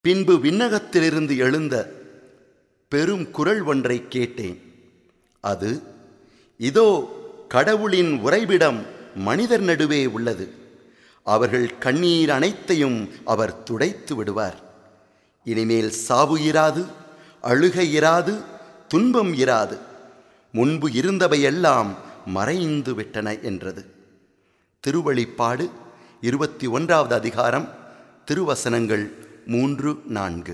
பின்பு விண்ணகத்திலிருந்து எழுந்த பெரும் குரல் ஒன்றை கேட்டேன் அது இதோ கடவுளின் உறைவிடம் மனிதர் நடுவே உள்ளது அவர்கள் கண்ணீர் அனைத்தையும் அவர் துடைத்து விடுவார் இனிமேல் சாவு இராது அழுகை இராது துன்பம் இராது முன்பு இருந்தவையெல்லாம் மறைந்து விட்டன என்றது திருவழிப்பாடு இருபத்தி ஒன்றாவது அதிகாரம் திருவசனங்கள் மூன்று நான்கு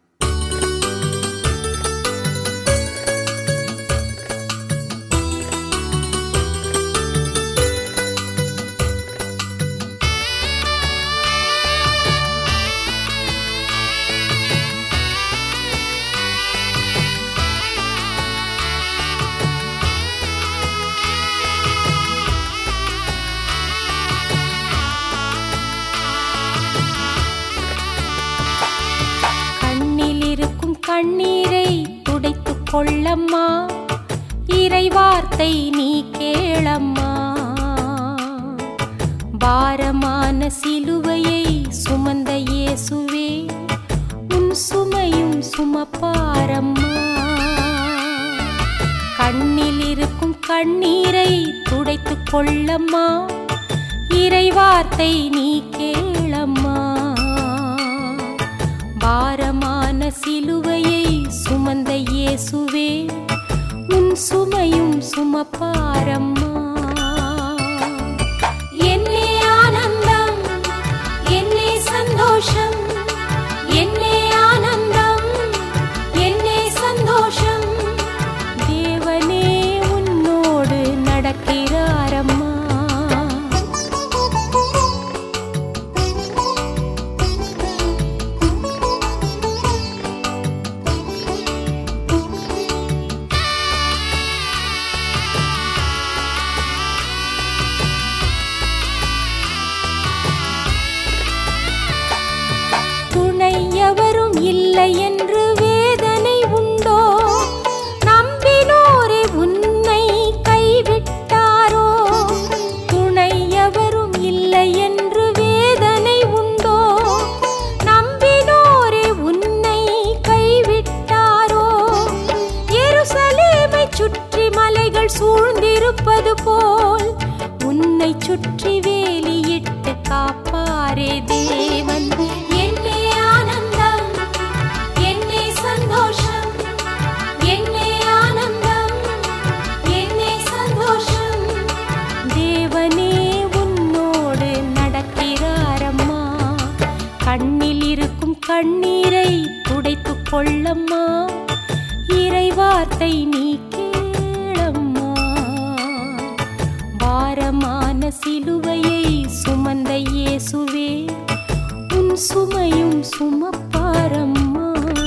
கண்ணில் இருக்கும் கண்ணீரை துடைத்துக் கொள்ளம்மா இறைவார்த்தை நீ கேளம்மா பாரமான சிலுவையை சுமந்த இயேசுவே உன் சுமையும் சுமப்பாரம்மா கண்ணில் இருக்கும் கண்ணீரை துடைத்துக் கொள்ளம்மா இறைவார்த்தை நீ கேளம்மா பாரமான சிலுவையை சுமந்த இயேசுவே உன் சுமையும் சுமப்பாரம்மா என்னே ஆனந்தம் என்னே சந்தோஷம் என்னே ஆனந்தம் என்னே சந்தோஷம் தேவனே உன்னோடு நடக்கிறாரம்மா துணை எவரும் இல்லை என்று வேதனை உண்டோ நம்பினோரே உன்னை கைவிட்டாரோ துணை எவரும் இல்லை என்று வேதனை உண்டோ நம்பினோரே உன்னை கைவிட்டாரோ எருசலேமை சுற்றி மலைகள் சூழ்ந்திருப்பது போல் உன்னை சுற்றி வேலியிட்டு காப்பாரே தேவன் என்னே ஆனந்தம் என்னே சந்தோஷம் என்னே ஆனந்தம் என்னே சந்தோஷம் தேவனே உன்னோடு நடக்கிறாரம்மா கண்ணில் இருக்கும் கண்ணீரை துடைத்துக் கொள்ளம்மா இறைவார்த்தை நீ கேளம்மா பாரமான சிலுவையை சுமந்த இயேசுவே உன் சுமையும் சுமப்பாரம்மா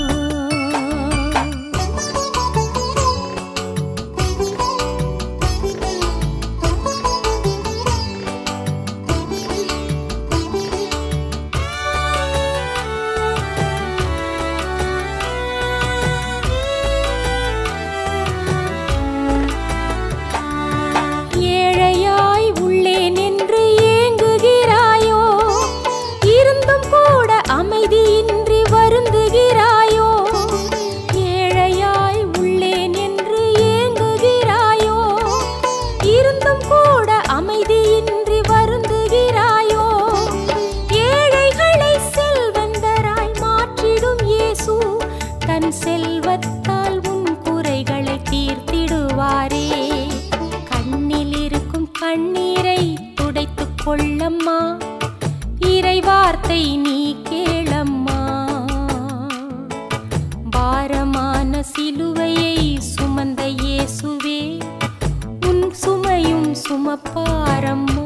ஏழையாய் உள்ளே நின்று ஏங்குகிறாயோ இருந்தும் கூட அமைதியின்றி வருந்துகிறாயோ ஏழையாய் உள்ளே நின்று ஏங்குகிறாயோ இருந்தும் கூட அமைதியின்றி வருந்துகிறாயோ ஏழைகளை செல்வந்தராய் மாற்றிடும் இயேசு தன் செல்வத்தால் உன் குறைகளை தீர்த்திடுவாரே கண்ணில் இருக்கும் கண்ணீரை துடைத்துக் கொள்ளம்மா இறைவார்த்தை நீ கேளம்மா பாரமான சிலுவையை சுமந்த இயேசுவே உன் சுமையும் சுமப்பாரம்மா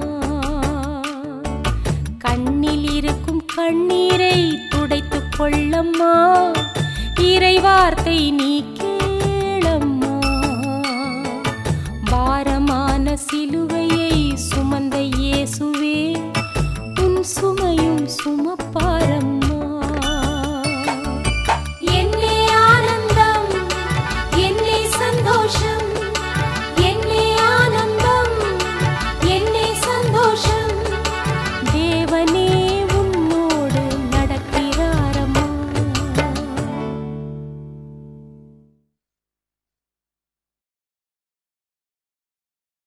கண்ணில் இருக்கும் கண்ணீரை துடைத்துக் கொள்ளம்மா இறைவார்த்தை நீ கேளம்மா பாரமான சிலுவையை சுமந்த இயேசுவே உன் சுமையும் சுமப்பாரம்மா